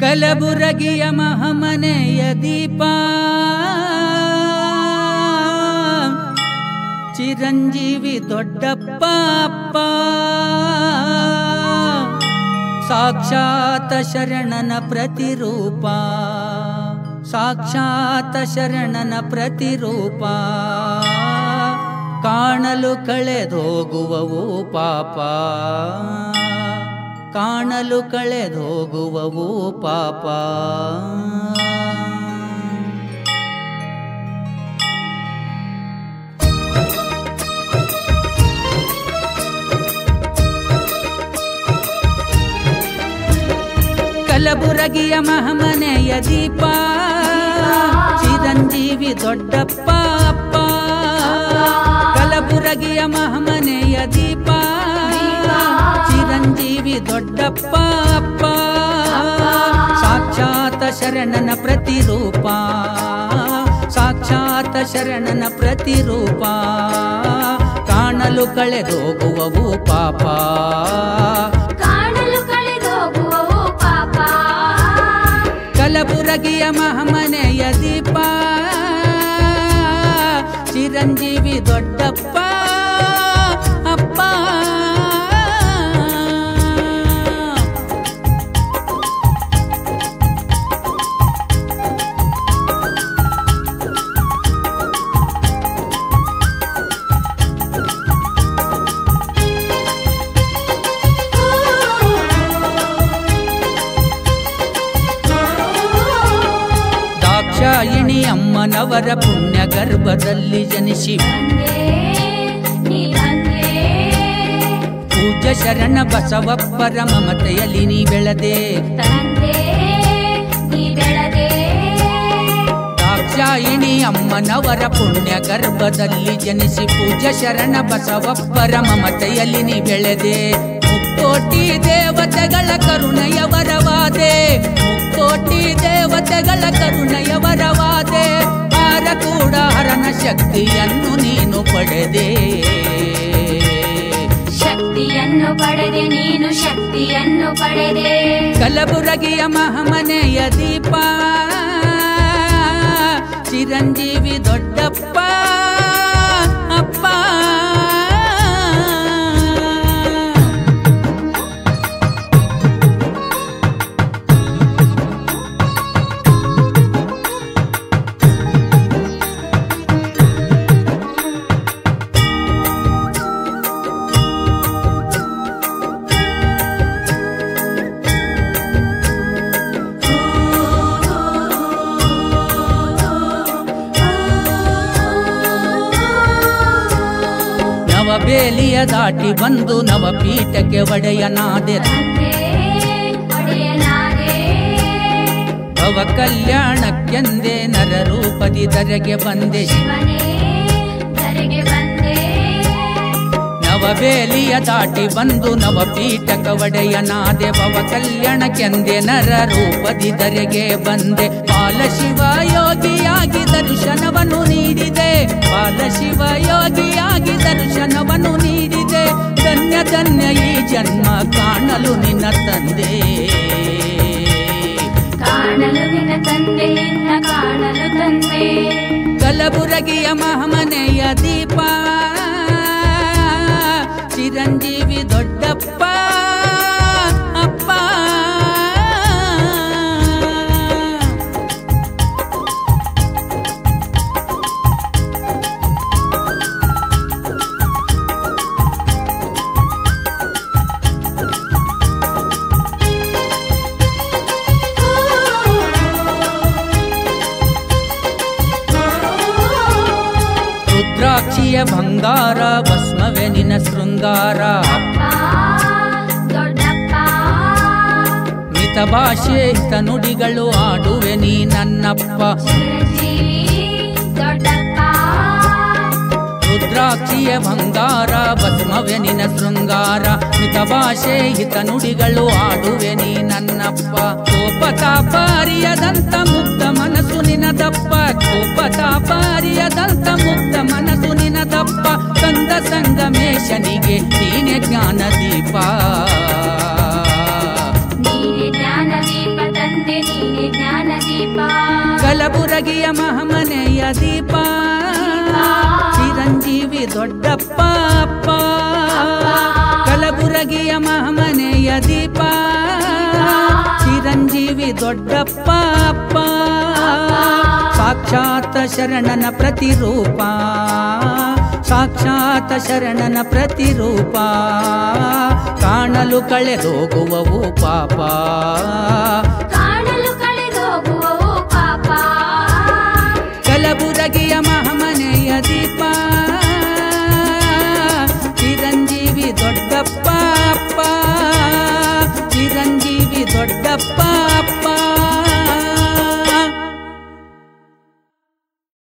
ಕಲಬುರಗಿಯ ಮಹಮನೆಯ ದೀಪ ಚಿರಂಜೀವಿ ದೊಡ್ಡಪ್ಪ ಅಪ್ಪ ಸಾಕ್ಷಾತ್ ಶರಣನ ಪ್ರತಿರೂಪ ಸಾಕ್ಷಾತ್ ಶರಣನ ಪ್ರತಿರೂಪ ಕಾಣಲು ಕಳೆದೋಗುವವು ಪಾಪ ಕಾಣಲು ಕಳೆದೋಗುವವು ಪಾಪ ಕಲಬುರಗಿಯ ಮಹಮನೆಯ ದೀಪ ಚಿರಂಜೀವಿ ದೊಡ್ಡಪ್ಪ ಅಪ್ಪ ಕಲಬುರಗಿಯ ಮಹಮನೆಯ ದೀಪ ಚಿರಂಜೀವಿ ದೊಡ್ಡಪ್ಪ ಅಪ್ಪ ಸಾಕ್ಷಾತ್ ಶರಣನ ಪ್ರತಿರೂಪ ಸಾಕ್ಷಾತ್ ಶರಣನ ಪ್ರತಿರೂಪ ಕಾಣಲು ಕಳೆದೋಗುವವು ಪಾಪ ಕಾಣಲು ಕಳೆದೋಗುವವು ಪಾಪ ಕಲಬುರಗಿಯ ಮಹಮನೆಯ ದೀಪ ಚಿರಂಜೀವಿ ದೊಡ್ಡಪ್ಪ ಅಪ್ಪ ದಾಕ್ಷಾಯಿಣಿ ಅಮ್ಮನವರ ಪುಣ್ಯ ಗರ್ಭದಲ್ಲಿ ಜನಿಸಿ ತಂದೆ ನೀ ತಂದೆ ಪೂಜ್ಯ ಶರಣ ಬಸವಪ್ಪರ ಮಮತೆಯಲ್ಲಿ ನೀ ಬೆಳೆದೆ ತಂದೆ ನೀ ಬೆಳೆದೆ ದಾಕ್ಷಾಯಿಣಿ ಅಮ್ಮನವರ ಪುಣ್ಯ ಗರ್ಭದಲ್ಲಿ ಜನಿಸಿ ಪೂಜ್ಯ ಶರಣ ಬಸವಪ್ಪರ ಮಮತೆಯಲ್ಲಿ ನೀ ಬೆಳೆದೆ ಮುಕ್ಕೋಟಿ ದೇವತೆಗಳ ಕರುಣೆಯ ವರವಾದೆ ಮುಕ್ಕೋಟಿ ದೇವತೆಗಳ ಕರುಣೆಯ ವರವಾದೆ ಹಾರ ಕೂಡ ಹರನ ಶಕ್ತಿಯನ್ನು ನೀನು ಪಡೆದೆ ಶಕ್ತಿಯನ್ನು ಪಡೆದೆ ನೀನು ಶಕ್ತಿಯನ್ನು ಪಡೆದೆ ಕಲಬುರಗಿಯ ಮಹಮನೆಯ ದೀಪ ಚಿರಂಜೀವಿ ದೊಡ್ಡಪ್ಪ ಅಪ್ಪ ನವಬೇಲಿಯ ದಾಟಿ ಬಂದು ನವಪೀಠಕ್ಕೆ ಒಡೆಯನಾದೆ ತಂದೆ ಒಡೆಯನಾದೆ ಭವ ಕಲ್ಯಾಣಕ್ಕೆಂದೇ ನರರೂಪದಿ ಧರೆಗೆ ಬಂದೆ ಶಿವನೇ ಧರೆಗೆ ಬಂದೆ ನವಬೇಲಿಯ ದಾಟಿ ಬಂದು ನವಪೀಠಕ ಒಡೆಯನಾದೆ ಭವ ಕಲ್ಯಾಣಕ್ಕೆಂದೆ ನರ ರೂಪದಿ ಧರೆಗೆ ಬಂದೆ ಬಾಲಶಿವ ಯೋಗಿಯಾಗಿ ದರ್ಶನವನ್ನು ನೀಡಿದೆ ಬಾಲಶಿವ ಯೋಗಿಯಾಗಿ ದರ್ಶನವನ್ನು ನೀಡಿದೆ ಧನ್ಯ ಧನ್ಯ ಈ ಜನ್ಮ ಕಾಣಲು ನಿನ್ನ ತಂದೆ ಕಾಣಲು ನಿನ್ನ ತಂದೆ ನಿನ್ನ ಕಾಣಲು ತಂದೆ ಕಲಬುರಗಿಯ ಮಹಮನೆಯ ದೀಪ ಚಿರಂಜೀವಿ ದೊಡ್ಡಪ್ಪ ಅಪ್ಪ ರುದ್ರಾಕ್ಷಿಯ ಬಂಗಾರ ಭಸ್ಮವೇ ನಿನ್ನ ಶೃಂಗಾರ ಅಪ್ಪ ದೊಡ್ಡಪ್ಪ ಮಿತ ಭಾಷೆ ಹಿತ ನುಡಿಗಳು ಆಡುವೆ ನೀ ನನ್ನಪ್ಪ ಚಿರಂಜೀವಿ ದೊಡ್ಡಪ್ಪ ರುದ್ರಾಕ್ಷಿಯ ಬಂಗಾರ ಭಸ್ಮವೇ ನಿನ್ನ ಶೃಂಗಾರ ಮಿತ ಭಾಷೆ ಹಿತ ನುಡಿಗಳು ಆಡುವೆ ನೀ ನನ್ನಪ್ಪ ಕೋಪತಾಪಾರಿಯದಂತ ಮುಕ್ತ ಮನಸ್ಸು ನಿನದಪ್ಪ ಕೋಪತಾಪಾರಿಯದಂತ ಮುಕ್ತ ಮನಸ್ಸು ನಿನದಪ್ಪ ಕಂದ ಸಂಗಮೇಶನಿಗೆ ನೀನೆ ಜ್ಞಾನ ದೀಪ ನೀನೆ ಜ್ಞಾನ ದೀಪ ತಂದೆ ಕಲಬುರಗಿಯ ಮಹಮನೆಯ ದೀಪ ಚಿರಂಜೀವಿ ದೊಡ್ಡಪ್ಪ ಅಪ್ಪ ಕಲಬುರಗಿಯ ಮಹಮನೆಯ ದೀಪ ಚಿರಂಜೀವಿ ದೊಡ್ಡಪ್ಪ ಅಪ್ಪ ಸಾಕ್ಷಾತ್ ಶರಣನ ಪ್ರತಿರೂಪ ಸಾಕ್ಷಾತ್ ಶರಣನ ಪ್ರತಿರೂಪ ಕಾಣಲು ಕಳೆದೋಗುವವು ಪಾಪ ಕಾಣಲು ಕಳೆದೋಗುವವು ಪಾಪ ಕಲಬುರಗಿಯ